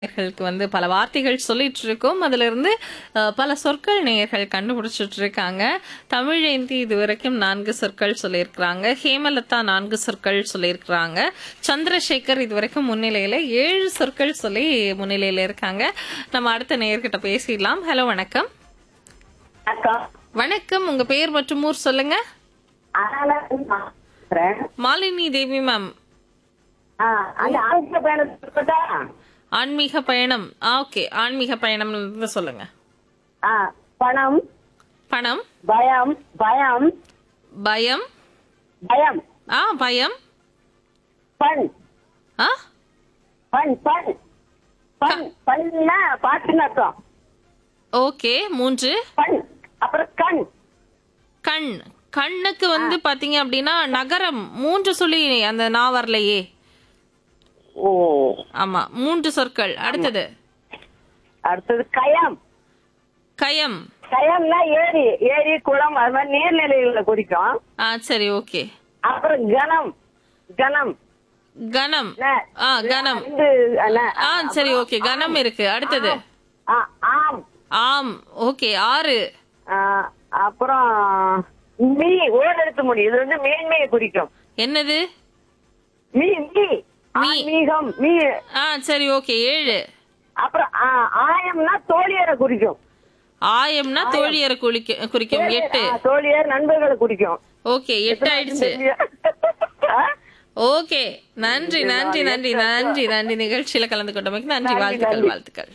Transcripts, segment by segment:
நேயர்களுக்கு வந்து பல வார்த்தைகள் சொல்லிட்டு இருக்கோம் அதுல இருந்து அஹ், பல சொற்கள் நேயர்கள் கண்டுபிடிச்சிட்டு இருக்காங்க தமிழேந்தி இதுவரைக்கும் நான்கு சொற்கள் சொல்லியிருக்கிறாங்க ஹேமலதா நான்கு சொற்கள் சொல்லியிருக்கிறாங்க சந்திரசேகர் இதுவரைக்கும் முன்னிலையில ஏழு சொற்கள் சொல்லி முன்னிலையில இருக்காங்க நம்ம அடுத்த நேயர்கிட்ட பேசிடலாம் ஹலோ வணக்கம் அக்கா வணக்கம் உங்க பெயர் மற்றும் ஊர் சொல்லுங்க அதனால நான் பேசுறேன். மாலினி தேவி மேம் ஆ, அந்த ஆங்கில பயணத்தை சொல்லட்டா? ஆன்மீக பயணம் ஓகே ஆன்மீக பயணம் சொல்லுங்க ஆ, பணம் பணம் பயம் பயம் பயம் பயம் ஆ பயம் பண் ஆ பண் பண் பண் பண்ணா பாட்டுன்னு அர்த்தம் ஓகே மூன்று பண் அப்புறம் கண் கண் கண்ணுக்கு வந்து பாத்தீங்க அப்படின்னா நகரம் மூன்று சொல்லி அந்த நான் வரலையே ஓ ஆமா மூன்று சொற்கள் அடுத்தது அடுத்தது கயம் கயம் கயம்னா ஏரி ஏரி குளம் அது மாதிரி நீர்நிலைகளை குறிக்கும் ஆ சரி ஓகே அப்புறம் கணம் கணம் கணம் ந- ஆ கணம் ரெண்டு, ந- ஆ சரி ஓகே கணம் இருக்கு அடுத்தது ஆ, ஆம் ஆம் ஓகே ஆறு ஆ, அப்புறம் மீ ஓர் எழுத்து முடி இது வந்து மேன்மையை குறிக்கும் என்னது மீ மீ மீ. ஆன்மீகம் மீ ஆ சரி ஓகே ஏழு அப்புறம் ஆ, ஆயம்னா தோழியரை குறிக்கும் ஆயம்னா தோழியரை குளிக்க குறிக்கும் எட்டு ஆ, தோழியர் நண்பர்களை குறிக்கும் ஓகே எட்டு ஆயிடுச்சு ஆ? ஓகே நன்றி நன்றி நன்றி நன்றி நன்றி நிகழ்ச்சியில கலந்து கொண்டமைக்கு நன்றி நன்றி, வாழ்த்துக்கள் நன்றி. வாழ்த்துக்கள்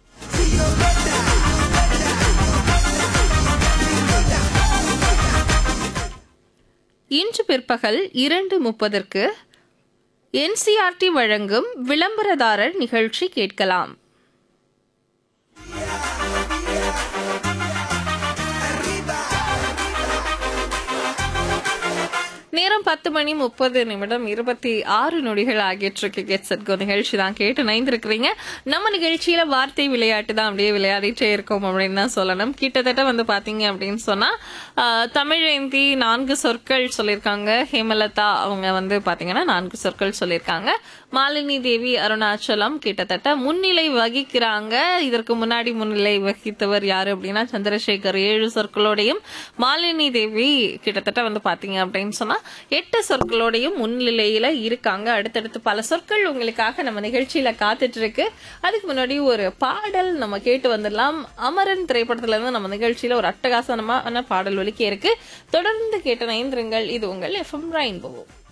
இன்று பிற்பகல் இரண்டு முப்பதற்கு என்சிஆர்டி வழங்கும் விளம்பரதாரர் நிகழ்ச்சி கேட்கலாம் நேரம் பத்து மணி முப்பது நிமிடம் இருபத்தி ஆறு நொடிகள் ஆகிட்டு கெட் சட்கோ நிகழ்ச்சி தான் கேட்டு நைந்திருக்கிறீங்க நம்ம நிகழ்ச்சியில வார்த்தை விளையாட்டு தான் அப்படியே விளையாடிட்டே இருக்கோம் அப்படின்னு தான் சொல்லணும் கிட்டத்தட்ட வந்து பாத்தீங்க அப்படின்னு சொன்னா ஆஹ், தமிழேந்தி நான்கு சொற்கள் சொல்லியிருக்காங்க ஹேமலதா அவங்க வந்து பாத்தீங்கன்னா நான்கு சொற்கள் சொல்லியிருக்காங்க மாலினி தேவி அருணாச்சலம் கிட்டத்தட்ட முன்னிலை வகிக்கிறாங்க இதற்கு முன்னாடி முன்னிலை வகித்தவர் யாரு அப்படின்னா சந்திரசேகர் ஏழு சொற்களோடையும் மாலினி தேவி கிட்டத்தட்ட வந்து பாத்தீங்க அப்படின்னு சொன்னா எட்டு சொற்களோடையும் முன்னிலையில இருக்காங்க அடுத்தடுத்து பல சொற்கள் உங்களுக்காக நம்ம நிகழ்ச்சியில காத்துட்டு இருக்கு அதுக்கு முன்னாடி ஒரு பாடல் நம்ம கேட்டு வந்துடலாம் அமரன் திரைப்படத்துல இருந்து நம்ம நிகழ்ச்சியில ஒரு அட்டகாசனமான பாடல் ஒலிக்க இருக்கு தொடர்ந்து கேட்ட நயந்திரங்கள் இது உங்கள் எஃப்எம் ரெயின்போ